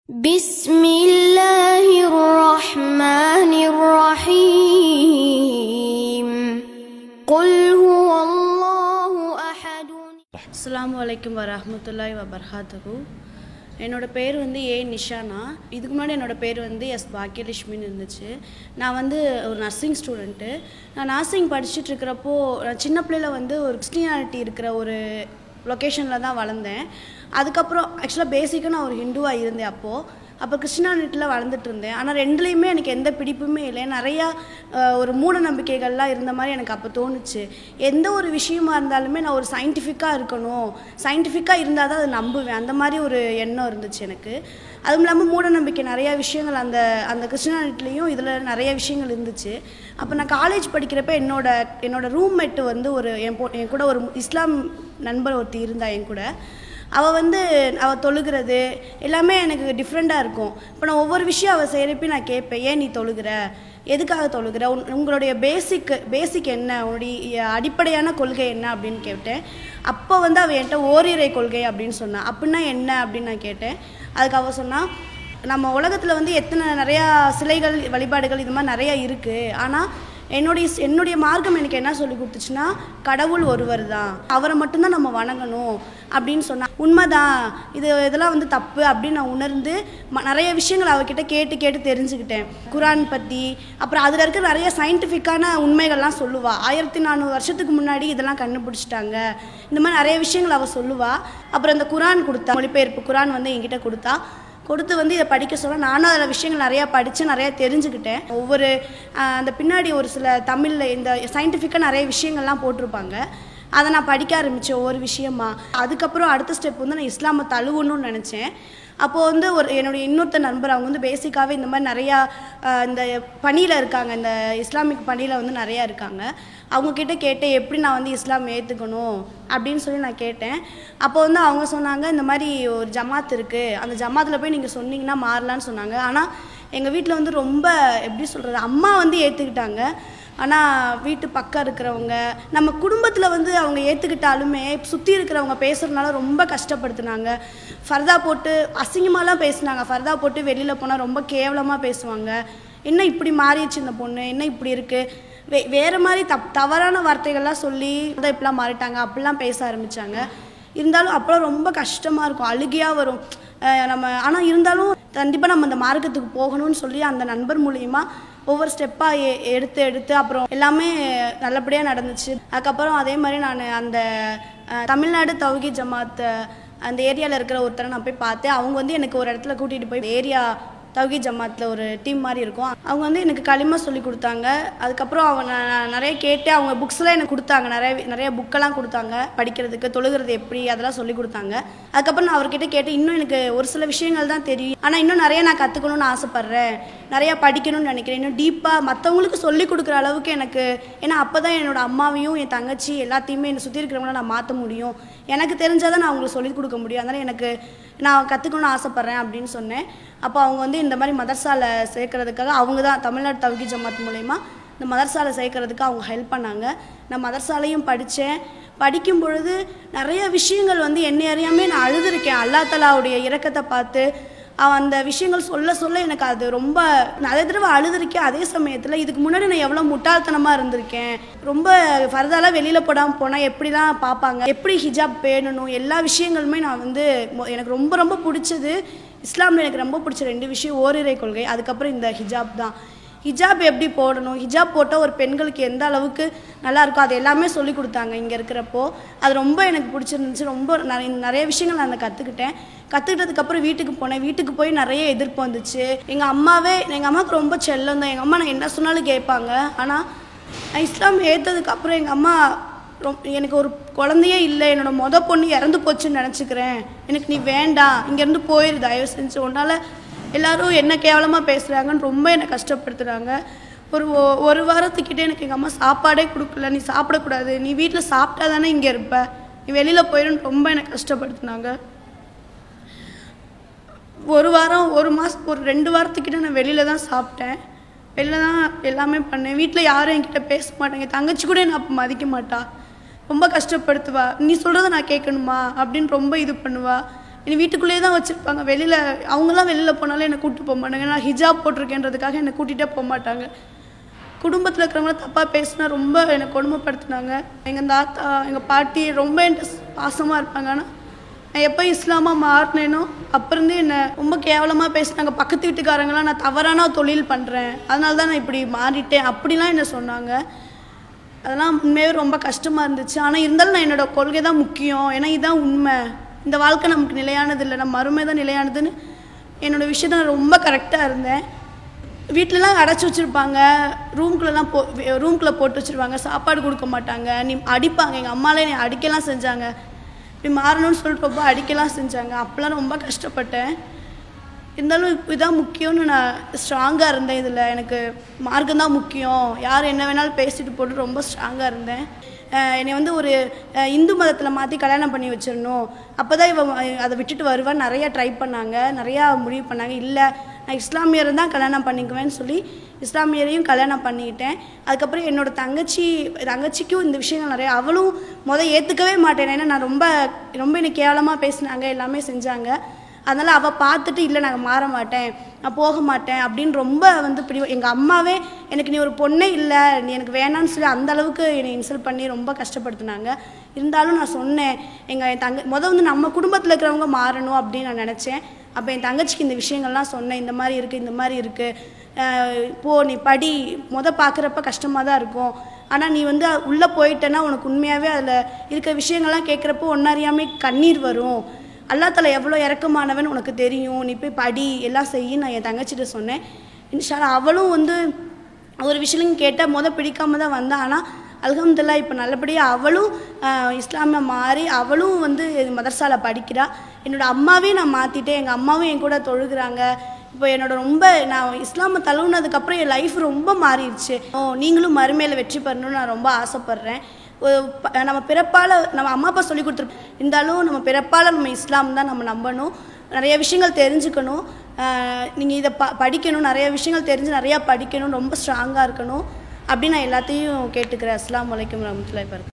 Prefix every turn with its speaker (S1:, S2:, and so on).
S1: بسم الله الرحمن الرحيم قل هو الله أحد
S2: அஸ்ஸலாமு அலைக்கும் வரஹ்மத்துல்லாஹி வபர்காத்துஹு என்னோட பேர் வந்து ஏ நிஷானா இதுக்கு முன்னாடி என்னோட பேர் வந்து எஸ் பாக்கியலட்சுமின்னு இருந்துச்சு நான் வந்து ஒரு நர்சிங் ஸ்டூடெண்ட்டு நான் நர்சிங் படிச்சுட்டு இருக்கிறப்போ நான் சின்ன பிள்ளையில வந்து ஒரு கிறிஸ்டியானிட்டி இருக்கிற ஒரு லொக்கேஷனில் தான் வளர்ந்தேன் அதுக்கப்புறம் ஆக்சுவலாக பேசிக்காக நான் ஒரு ஹிந்துவாக இருந்தேன் அப்போது அப்போ கிருஷ்ணானிட்டியில் வளர்ந்துட்டு இருந்தேன் ஆனால் ரெண்டுலேயுமே எனக்கு எந்த பிடிப்புமே இல்லை நிறையா அஹ், ஒரு மூட நம்பிக்கைகள்லாம் இருந்த மாதிரி எனக்கு அப்போ தோணுச்சு எந்த ஒரு விஷயமா இருந்தாலுமே நான் ஒரு சயின்டிஃபிக்காக இருக்கணும் சயின்டிஃபிக்காக இருந்தால் தான் அதை நம்புவேன் அந்த மாதிரி ஒரு எண்ணம் இருந்துச்சு எனக்கு அதுவும் இல்லாமல் மூட நம்பிக்கை நிறையா விஷயங்கள் அந்த அந்த கிருஷ்ணானிட்டிலையும் இதில் நிறைய விஷயங்கள் இருந்துச்சு அப்போ நான் காலேஜ் படிக்கிறப்ப என்னோட என்னோட ரூம்மேட்டு வந்து ஒரு என் பொ என் கூட ஒரு இஸ்லாம் நண்பர் ஒருத்தி இருந்தா என் கூட அவள் வந்து அவள் தொழுகிறது எல்லாமே எனக்கு டிஃப்ரெண்ட்டாக இருக்கும் இப்போ நான் ஒவ்வொரு விஷயம் அவள் செய்கிறப்ப நான் கேட்பேன் ஏன் நீ தொழுகிற எதுக்காக தொழுகிற உன் உங்களுடைய பேசிக் பேசிக் என்ன உன்னுடைய அடிப்படையான கொள்கை என்ன அப்படின்னு கேட்டேன் அப்போ வந்து அவள் என்கிட்ட ஓரிரை கொள்கை அப்படின்னு சொன்னான் அப்படின்னா என்ன அப்படின்னு நான் கேட்டேன் அதுக்கு அவள் சொன்னா நம்ம உலகத்தில் வந்து எத்தனை நிறையா சிலைகள் வழிபாடுகள் இது மாதிரி நிறையா இருக்குது ஆனால் என்னுடைய என்னுடைய மார்க்கம் எனக்கு என்ன சொல்லி கொடுத்துச்சுன்னா கடவுள் ஒருவர் தான் அவரை மட்டும்தான் நம்ம வணங்கணும் அப்படின்னு சொன்னா உண்மைதான் இது இதெல்லாம் வந்து தப்பு அப்படின்னு நான் உணர்ந்து ம- நிறைய விஷயங்கள் அவகிட்ட கேட்டு கேட்டு தெரிஞ்சுக்கிட்டேன் குரான் பற்றி அப்புறம் அதில் இருக்க நிறைய சயின்டிஃபிக்கான உண்மைகள்லாம் சொல்லுவா ஆயிரத்தி நானூறு வருஷத்துக்கு முன்னாடி இதெல்லாம் கண்டுபிடிச்சிட்டாங்க இந்த மாதிரி நிறைய விஷயங்கள் அவள் சொல்லுவா அப்புறம் இந்த குரான் கொடுத்தா மொழிபெயர்ப்பு குரான் வந்து என்கிட்ட கொடுத்தா கொடுத்து வந்து இதை படிக்க சொல்ல நானும் அதில் விஷயங்கள் நிறையா படித்து நிறையா தெரிஞ்சுக்கிட்டேன் ஒவ்வொரு ஆஹ், அந்த பின்னாடி ஒரு சில தமிழில் இந்த சயின்டிஃபிக்காக நிறைய விஷயங்கள்லாம் போட்டிருப்பாங்க அதை நான் படிக்க ஆரம்பித்தேன் ஒவ்வொரு விஷயமா அதுக்கப்புறம் அடுத்த ஸ்டெப் வந்து நான் இஸ்லாமை தழுவணும்னு நினச்சேன் அப்போது வந்து ஒரு என்னுடைய இன்னொருத்த நண்பர் அவங்க வந்து பேசிக்காகவே இந்த மாதிரி நிறையா ஆஹ், இந்த பணியில் இருக்காங்க இந்த இஸ்லாமிக் பணியில் வந்து நிறையா இருக்காங்க அவங்க கிட்ட கேட்டேன் எப்படி நான் வந்து இஸ்லாம் ஏற்றுக்கணும் அப்படின்னு சொல்லி நான் கேட்டேன் அப்போ வந்து அவங்க சொன்னாங்க இந்த மாதிரி ஒரு ஜமாத் இருக்குது அந்த ஜமாத்தில் போய் நீங்கள் சொன்னீங்கன்னா மாறலான்னு சொன்னாங்க ஆனால் எங்கள் வீட்டில் வந்து ரொம்ப எப்படி சொல்கிறது அம்மா வந்து ஏற்றுக்கிட்டாங்க ஆனால் வீட்டு பக்கம் இருக்கிறவங்க நம்ம குடும்பத்தில் வந்து அவங்க ஏற்றுக்கிட்டாலுமே சுற்றி இருக்கிறவங்க பேசுகிறதுனால ரொம்ப கஷ்டப்படுத்துனாங்க ஃபர்தா போட்டு அசிங்கமாலாம் பேசுனாங்க ஃபர்தா போட்டு வெளியில் போனால் ரொம்ப கேவலமாக பேசுவாங்க என்ன இப்படி மாறிடுச்சு இந்த பொண்ணு என்ன இப்படி இருக்குது வே வேறு மாதிரி தப் தவறான வார்த்தைகள்லாம் சொல்லி தான் இப்படிலாம் மாறிட்டாங்க அப்படிலாம் பேச ஆரம்பித்தாங்க இருந்தாலும் அப்போலாம் ரொம்ப கஷ்டமாக இருக்கும் அழுகையாக வரும் அஹ் நம்ம ஆனால் இருந்தாலும் கண்டிப்பாக நம்ம அந்த மார்க்கத்துக்கு போகணும்னு சொல்லி அந்த நண்பர் மூலியமா ஒவ்வொரு ஸ்டெப்பாக எ எடுத்து எடுத்து அப்புறம் எல்லாமே நல்லபடியாக நடந்துச்சு அதுக்கப்புறம் அதே மாதிரி நான் அந்த அஹ், தமிழ்நாடு தௌகி ஜமாத் அந்த ஏரியாவில் இருக்கிற ஒருத்தரை நான் போய் பார்த்தேன் அவங்க வந்து எனக்கு ஒரு இடத்துல கூட்டிகிட்டு போய் ஏரியா தௌகி ஜமாத்தில் ஒரு டீம் மாதிரி இருக்கும் அவங்க வந்து எனக்கு களிமா சொல்லி கொடுத்தாங்க அதுக்கப்புறம் அவங்க நான் நிறைய கேட்டு அவங்க புக்ஸ்லாம் எனக்கு கொடுத்தாங்க நிறைய நிறைய புக்கெல்லாம் கொடுத்தாங்க படிக்கிறதுக்கு தொழுகிறது எப்படி அதெல்லாம் சொல்லி கொடுத்தாங்க அதுக்கப்புறம் நான் அவர்கிட்ட கேட்டு இன்னும் எனக்கு ஒரு சில விஷயங்கள் தான் தெரியும் ஆனால் இன்னும் நிறைய நான் கற்றுக்கணும்னு ஆசைப்பட்றேன் நிறையா படிக்கணும்னு நினைக்கிறேன் இன்னும் டீப்பாக மற்றவங்களுக்கு சொல்லி கொடுக்குற அளவுக்கு எனக்கு ஏன்னா அப்போ தான் என்னோட அம்மாவையும் என் தங்கச்சி எல்லாத்தையுமே என்னை சுற்றி இருக்கிறவங்கள நான் மாற்ற முடியும் எனக்கு தெரிஞ்சாதான் நான் அவங்களுக்கு சொல்லிக் கொடுக்க முடியும் அதனால் எனக்கு நான் கற்றுக்கணும்னு ஆசைப்பட்றேன் அப்படின்னு சொன்னேன் அப்போ அவங்க வந்து இந்த மாதிரி மதர்சால சேர்க்கறதுக்காக அவங்க தான் தமிழ்நாடு தவ்கி ஜமாத் மூலயமா இந்த மதர்சால சேர்க்கறதுக்கு அவங்க ஹெல்ப் பண்ணாங்க நான் மதர்சாலையும் படித்தேன் படிக்கும் பொழுது நிறைய விஷயங்கள் வந்து என்னை அறியாமே நான் அழுதுருக்கேன் அல்லா தலாவுடைய இரக்கத்தை பார்த்து அவன் அந்த விஷயங்கள் சொல்ல சொல்ல எனக்கு அது ரொம்ப நான் அதே தடவை அழுதுருக்கேன் அதே சமயத்தில் இதுக்கு முன்னாடி நான் எவ்வளோ முட்டாள்தனமாக இருந்திருக்கேன் ரொம்ப ஃபர்தாலாம் வெளியில் போடாமல் போனால் எப்படிலாம் பார்ப்பாங்க எப்படி ஹிஜாப் பேணணும் எல்லா விஷயங்களுமே நான் வந்து மொ- எனக்கு ரொம்ப ரொம்ப பிடிச்சது இஸ்லாமில் எனக்கு ரொம்ப பிடிச்ச ரெண்டு விஷயம் ஓரிரை கொள்கை அதுக்கப்புறம் இந்த ஹிஜாப் தான் ஹிஜாப் எப்படி போடணும் ஹிஜாப் போட்டால் ஒரு பெண்களுக்கு எந்த அளவுக்கு நல்லா இருக்கும் அது எல்லாமே சொல்லி கொடுத்தாங்க இங்கே இருக்கிறப்போ அது ரொம்ப எனக்கு பிடிச்சிருந்துச்சு ரொம்ப நிறைய நிறைய விஷயங்கள் நான் கற்றுக்கிட்டேன் கற்றுக்கிட்டதுக்கப்புறம் வீட்டுக்கு போனேன் வீட்டுக்கு போய் நிறைய எதிர்ப்பு வந்துச்சு எங்கள் அம்மாவே எங்கள் அம்மாவுக்கு ரொம்ப செல்லம் தான் எங்கள் அம்மா நான் என்ன சொன்னாலும் கேட்பாங்க ஆனால் நான் இஸ்லாம் ஏற்றதுக்கப்புறம் எங்கள் அம்மா ரொம் எனக்கு ஒரு குழந்தையே இல்லை என்னோட மொத பொண்ணு இறந்து போச்சுன்னு நினச்சிக்கிறேன் எனக்கு நீ வேண்டாம் இங்கேருந்து போயிரு தயவு செஞ்சு உன்னால் எல்லாரும் என்ன கேவலமாக பேசுகிறாங்கன்னு ரொம்ப என்னை கஷ்டப்படுத்துகிறாங்க ஒரு ஒ- ஒரு வாரத்துக்கிட்டே எனக்கு எங்கள் அம்மா சாப்பாடே கொடுக்கல நீ சாப்பிடக்கூடாது நீ வீட்டில் சாப்பிட்டா தானே இங்கே இருப்ப நீ வெளியில் போயிடுன்னு ரொம்ப என்னை கஷ்டப்படுத்துனாங்க ஒரு வாரம் ஒரு மாதம் ஒரு ரெண்டு வாரத்துக்கிட்ட நான் வெளியில தான் சாப்பிட்டேன் வெளில தான் எல்லாமே பண்ணேன் வீட்டில் யாரும் என்கிட்ட பேச மாட்டாங்க என் தங்கச்சி கூட என்னை அப்போ மதிக்க மாட்டா ரொம்ப கஷ்டப்படுத்துவா நீ சொல்கிறத நான் கேட்கணுமா அப்படின்னு ரொம்ப இது பண்ணுவா என்னை வீட்டுக்குள்ளேயே தான் வச்சுருப்பாங்க வெளியில் அவங்களாம் வெளியில் போனாலும் என்னை கூப்பிட்டு போக மாட்டாங்க நான் ஹிஜாப் போட்டிருக்கேன்றதுக்காக என்னை கூட்டிகிட்டே போக மாட்டாங்க குடும்பத்தில் இருக்கிறவங்கள தப்பாக பேசினா ரொம்ப என்னை கொடுமைப்படுத்தினாங்க எங்கள் தாத்தா எங்கள் பாட்டி ரொம்ப என்கிட்ட பாசமாக இருப்பாங்க ஆனால் நான் எப்போ இஸ்லாமாக மாறினேனோ அப்போருந்தே என்னை ரொம்ப கேவலமாக பேசினாங்க பக்கத்து வீட்டுக்காரங்களாம் நான் தவறான தொழில் பண்ணுறேன் அதனால தான் நான் இப்படி மாறிட்டேன் அப்படிலாம் என்ன சொன்னாங்க அதெல்லாம் உண்மையாகவே ரொம்ப கஷ்டமாக இருந்துச்சு ஆனால் இருந்தாலும் நான் என்னோட கொள்கை தான் முக்கியம் ஏன்னா இதுதான் உண்மை இந்த வாழ்க்கை நமக்கு நிலையானது இல்லை நம்ம மறுமை தான் நிலையானதுன்னு என்னோட விஷயத்த நான் ரொம்ப கரெக்டாக இருந்தேன் வீட்டிலலாம் அடைச்சி வச்சுருப்பாங்க ரூம்குள்ளெல்லாம் போ ரூம்குள்ளே போட்டு வச்சுருவாங்க சாப்பாடு கொடுக்க மாட்டாங்க நீ அடிப்பாங்க எங்கள் அம்மாலாம் என்னை அடிக்கலாம் செஞ்சாங்க இப்படி மாறணும்னு சொல்லிட்டு ரொம்ப அடிக்கலாம் செஞ்சாங்க அப்போலாம் ரொம்ப கஷ்டப்பட்டேன் இருந்தாலும் இதுதான் முக்கியம்னு நான் ஸ்ட்ராங்காக இருந்தேன் இதில் எனக்கு மார்க்கம் தான் முக்கியம் யார் என்ன வேணாலும் பேசிட்டு போட்டு ரொம்ப ஸ்ட்ராங்காக இருந்தேன் அஹ் என்னை வந்து ஒரு அஹ் இந்து மதத்தில் மாற்றி கல்யாணம் பண்ணி வச்சிடணும் அப்போ தான் இவன் அதை விட்டுட்டு வருவான் நிறையா ட்ரை பண்ணாங்க நிறையா முடிவு பண்ணாங்க இல்லை நான் இஸ்லாமியரை தான் கல்யாணம் பண்ணிக்குவேன்னு சொல்லி இஸ்லாமியரையும் கல்யாணம் பண்ணிக்கிட்டேன் அதுக்கப்புறம் என்னோட தங்கச்சி தங்கச்சிக்கும் இந்த விஷயங்கள் நிறைய அவளும் முத ஏற்றுக்கவே மாட்டேன் ஏன்னா நான் ரொம்ப ரொம்ப என்னை கேவலமாக பேசினாங்க எல்லாமே செஞ்சாங்க அதனால் அவள் பார்த்துட்டு இல்லை நான் மாற மாட்டேன் நான் போக மாட்டேன் அப்படின்னு ரொம்ப வந்து பிடி எங்கள் அம்மாவே எனக்கு நீ ஒரு பொண்ணே இல்லை நீ எனக்கு வேணான்னு சொல்லி அந்த அளவுக்கு என்னை இன்சல்ட் பண்ணி ரொம்ப கஷ்டப்படுத்தினாங்க இருந்தாலும் நான் சொன்னேன் எங்கள் என் தங்க முத வந்து நம்ம குடும்பத்தில் இருக்கிறவங்க மாறணும் அப்படின்னு நான் நினச்சேன் அப்போ என் தங்கச்சிக்கு இந்த விஷயங்கள்லாம் சொன்னேன் இந்த மாதிரி இருக்குது இந்த மாதிரி இருக்குது போ நீ படி முத பார்க்குறப்ப கஷ்டமாக தான் இருக்கும் ஆனால் நீ வந்து உள்ளே போயிட்டேன்னா உனக்கு உண்மையாகவே அதில் இருக்க விஷயங்கள்லாம் கேட்குறப்போ ஒன்றறியாமே கண்ணீர் வரும் அல்லா தலை எவ்வளோ இறக்கமானவன் உனக்கு தெரியும் நீ போய் படி எல்லாம் செய்யு நான் என் தங்கச்சிட்ட சொன்னேன் இன்ஷால்லா அவளும் வந்து ஒரு விஷயம் கேட்டால் முத பிடிக்காம தான் வந்தா ஆனால் அல்ஹம்துல்லா இப்போ நல்லபடியாக அவளும் ஆஹ், இஸ்லாமிய மாறி அவளும் வந்து மதரசால படிக்கிறா என்னோட அம்மாவே நான் மாற்றிட்டேன் எங்கள் அம்மாவும் என் கூட தொழுகிறாங்க இப்போ என்னோட ரொம்ப நான் இஸ்லாமை தழுவுனதுக்கப்புறம் என் லைஃப் ரொம்ப மாறிடுச்சு ஓ நீங்களும் மறுமையில் வெற்றி பெறணும்னு நான் ரொம்ப ஆசைப்பட்றேன் ஒரு ப- நம்ம பிறப்பால் நம்ம அம்மா அப்பா சொல்லி கொடுத்துரு இருந்தாலும் நம்ம பிறப்பால் நம்ம இஸ்லாம் தான் நம்ம நம்பணும் நிறைய விஷயங்கள் தெரிஞ்சுக்கணும் நீங்கள் இதை ப படிக்கணும் நிறைய விஷயங்கள் தெரிஞ்சு நிறையா படிக்கணும் ரொம்ப ஸ்ட்ராங்காக இருக்கணும் அப்படின்னு நான் எல்லாத்தையும் கேட்டுக்கிறேன் அஸ்லாம் வலைக்கம் வரமத்துல்லாஹி வரகாத்துஹு